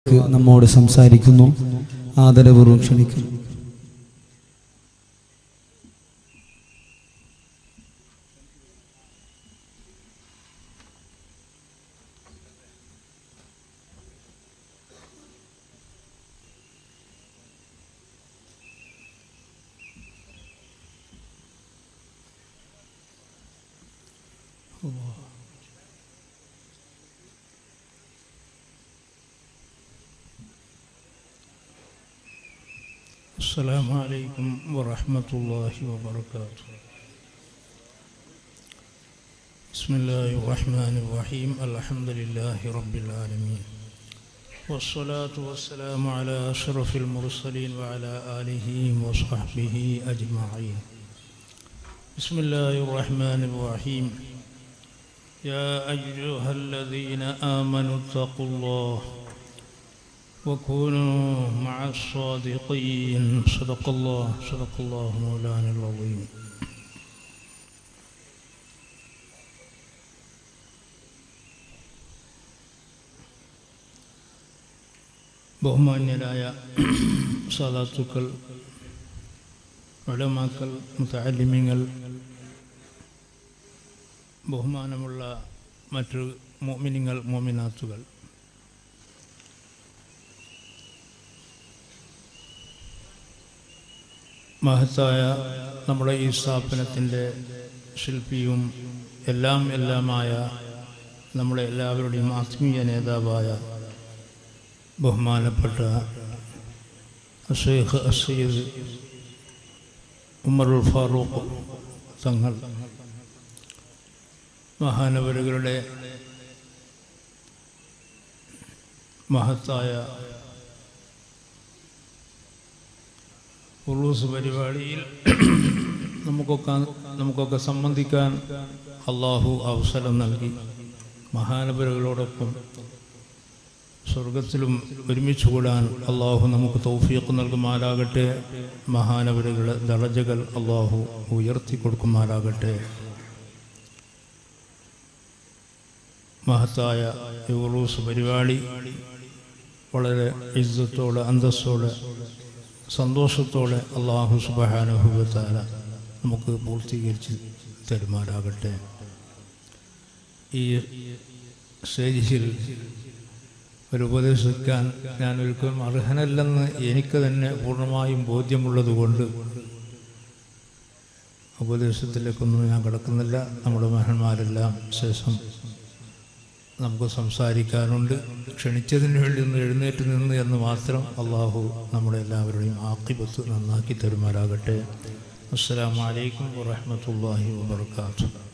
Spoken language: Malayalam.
നമ്മോട് സംസാരിക്കുന്നു ആദരപൂർവ്വം ക്ഷണിക്കുന്നു السلام عليكم ورحمة الله وبركاته بسم الله الرحمن الرحيم الحمد لله رب العالمين والصلاة والسلام على أشرف المرسلين وعلى آله وصحبه أجمعين بسم الله الرحمن الرحيم يا أيها الذين آمنوا اتقوا الله وكونوا مع الصادقين صدق الله صدق الله مولانا العظيم ബഹുമാന്യരായ സാദാത്തുക്കൾ ഉലമാക്കൾ മുത്തലിമിങ്ങൾ ബഹുമാനമുള്ള മറ്റു മോമിനിങ്ങൾ മോമിനാത്തുകൾ മഹത്തായ നമ്മുടെ ഈ സ്ഥാപനത്തിൻ്റെ ശില്പിയും എല്ലാം എല്ലാമായ നമ്മുടെ എല്ലാവരുടെയും ആത്മീയ നേതാവായ ബഹുമാനപ്പെട്ട ഷെയ്ഖ് അസീദ് ഉമറുൽ ഫാറൂഖ് തങ്ങൾ മഹാനവരുകളുടെ മഹത്തായ ഉറൂസ് പരിപാടിയിൽ നമുക്കൊക്കെ നമുക്കൊക്കെ സംബന്ധിക്കാൻ അള്ളാഹു അവസരം നൽകി മഹാനപരകളോടൊപ്പം സ്വർഗത്തിലും ഒരുമിച്ച് കൂടാൻ അള്ളാഹു നമുക്ക് തൗഫീഖ് നൽകുമാറാകട്ടെ മഹാനവരുകളെ ദളജകൾ അള്ളാഹു ഉയർത്തി കൊടുക്കുമാറാകട്ടെ മഹത്തായ ഈ ഉറൂസ് പരിപാടി വളരെ ഇജ്ജത്തോടെ അന്തസ്സോടെ സന്തോഷത്തോടെ അള്ളാഹു സുബഹാനുഭവത്താല നമുക്ക് പൂർത്തീകരിച്ച് തരുമാറാകട്ടെ ഈ സ്റ്റേജിൽ ഒരു ഉപദേശിക്കാൻ ഞാൻ ഒരിക്കലും അർഹനല്ലെന്ന് എനിക്ക് തന്നെ പൂർണ്ണമായും ബോധ്യമുള്ളതുകൊണ്ട് ഉപദേശത്തിലേക്കൊന്നും ഞാൻ കിടക്കുന്നില്ല നമ്മുടെ മഹന്മാരെല്ലാം ശേഷം നമുക്ക് സംസാരിക്കാനുണ്ട് ക്ഷണിച്ചതിന് വേണ്ടി ഒന്ന് എഴുന്നേറ്റ് നിന്ന് എന്ന് മാത്രം അള്ളാഹു നമ്മുടെ എല്ലാവരുടെയും ആക്കിബത്ത് നന്നാക്കി തരുമാറാകട്ടെ അസ്സാം വലൈക്കും വാഹമത്തല്ലാഹി വാബർക്കാത്തു